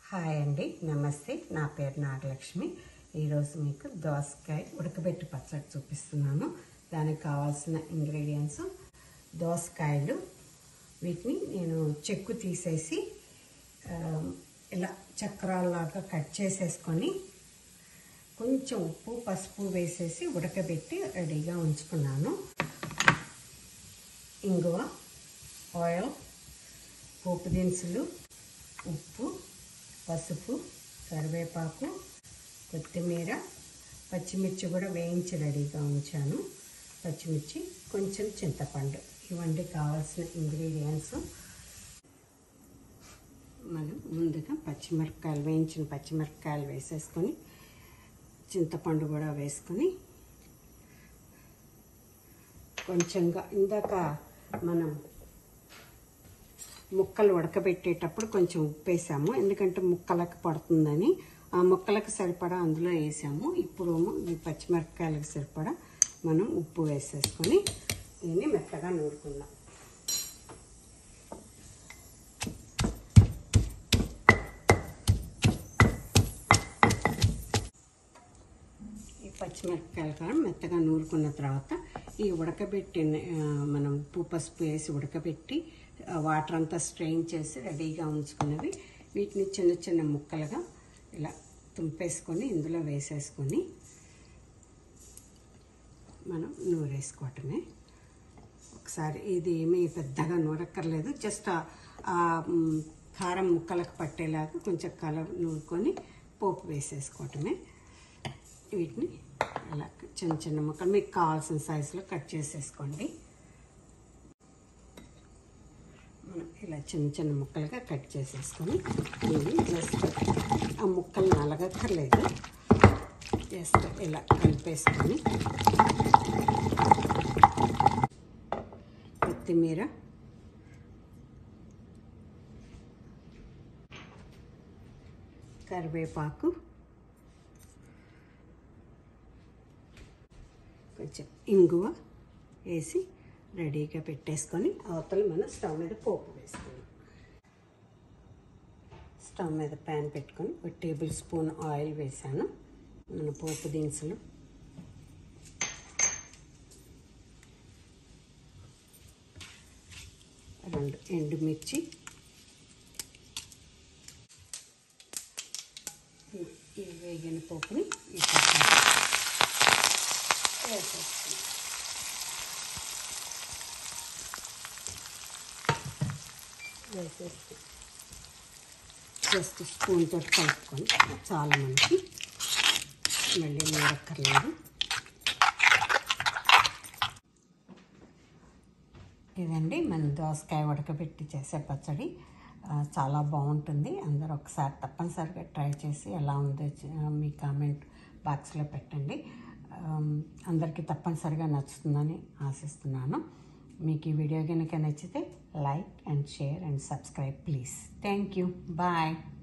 hi అండి నమస్తే నా పేరు నాగలక్ష్మి ఈరోజు మీకు దోసకాయ ఉడకబెట్టి పచ్చడి చూపిస్తున్నాను దానికి కావాల్సిన ఇంగ్రీడియంట్స్ దోసకాయలు వీటిని నేను చెక్కు తీసేసి ఆ, ఇలా చక్రాల్లాగా కట్ చేసేసుకొని కొంచెం ఉప్పు పసుపు వేసేసి ఉడకబెట్టి రెడీగా ఉంచుకున్నాను ఇంగువ ఆయిల్ పోపు దినుసులు ఉప్పు పసుపు కరివేపాకు కొత్తిమీర పచ్చిమిర్చి కూడా వేయించి రెడీగా ఉంచాను పచ్చిమిర్చి కొంచెం చింతపండు ఇవన్నీ కావాల్సిన ఇంగ్రీడియంట్స్ మనం ముందుగా పచ్చిమిరపకాయలు వేయించిన పచ్చిమిరపకాయలు వేసేసుకొని చింతపండు కూడా వేసుకొని కొంచెంగా ఇందాక మనం ముక్కలు ఉడకబెట్టేటప్పుడు కొంచెం ఉప్పు వేసాము ఎందుకంటే ముక్కలకు పడుతుందని ఆ ముక్కలకు సరిపడా అందులో వేసాము ఇప్పుడు ఈ పచ్చిమిరపకాయలకు సరిపడా మనం ఉప్పు వేసేసుకొని దీన్ని మెత్తగా నూరుకుందాం ఈ పచ్చిమిరపకాయలు కూడా మెత్తగా నూరుకున్న తర్వాత ఈ ఉడకబెట్టిన ఆ, మనం ఉప్పు పసుపు వేసి ఉడకబెట్టి ఆ, వాటర్ అంతా స్ట్రెయిన్ చేసి రెడీగా ఉంచుకున్నవి వీటిని చిన్న చిన్న ముక్కలుగా ఇలా తుంపేసుకొని ఇందులో వేసేసుకొని మనం నూరేసుకోవటమే ఒకసారి ఇది ఏమీ పెద్దగా నూరక్కర్లేదు జస్ట్ ఆ- ఆ మ్, కారం ముక్కలకు పట్టేలాగా కొంచెం కలర్ నూరుకొని పోపు వేసేసుకోవటమే వీటిని అలా చిన్న చిన్న ముక్కలు మీకు కావాల్సిన సైజులో కట్ చేసేసుకోండి మనం ఇలా చిన్న చిన్న ముక్కలుగా కట్ చేసేసుకొని ఇవి జస్ట్ ఆ ముక్కలు నలగక్కర్లేదు జస్ట్ ఇలా కలిపేసుకొని కొత్తిమీర కరివేపాకు కొంచెం ఇంగువ వేసి రెడీగా పెట్టేసుకొని అవతల మనం స్టవ్ మీద పోపు వేసుకున్నాం స్టవ్ మీద ప్యాన్ పెట్టుకొని ఒక టేబుల్ స్పూన్ ఆయిల్ వేసాను మన పోపు దినుసులు రెండు ఎండుమిర్చి ఈ వేగిన పోపుని ఈ పక్కన వేసేస్తున్నాం వేసేసి జస్ట్ స్పూన్ తోటి కలుపుకొని చాలా మనకి మళ్ళీ నీరక్కర్లేదు ఇదండి మన దోసకాయ ఉడకబెట్టి చేసే పచ్చడి ఆ, చాలా బాగుంటుంది అందరూ ఒకసారి తప్పనిసరిగా ట్రై చేసి ఎలా ఉందో చ- మీ కామెంట్ బాక్స్లో పెట్టండి ఆమ్, అందరికీ తప్పనిసరిగా నచ్చుతుందని ఆశిస్తున్నాను మీకు ఈ వీడియో కనుక నచ్చితే like and share and subscribe please thank you bye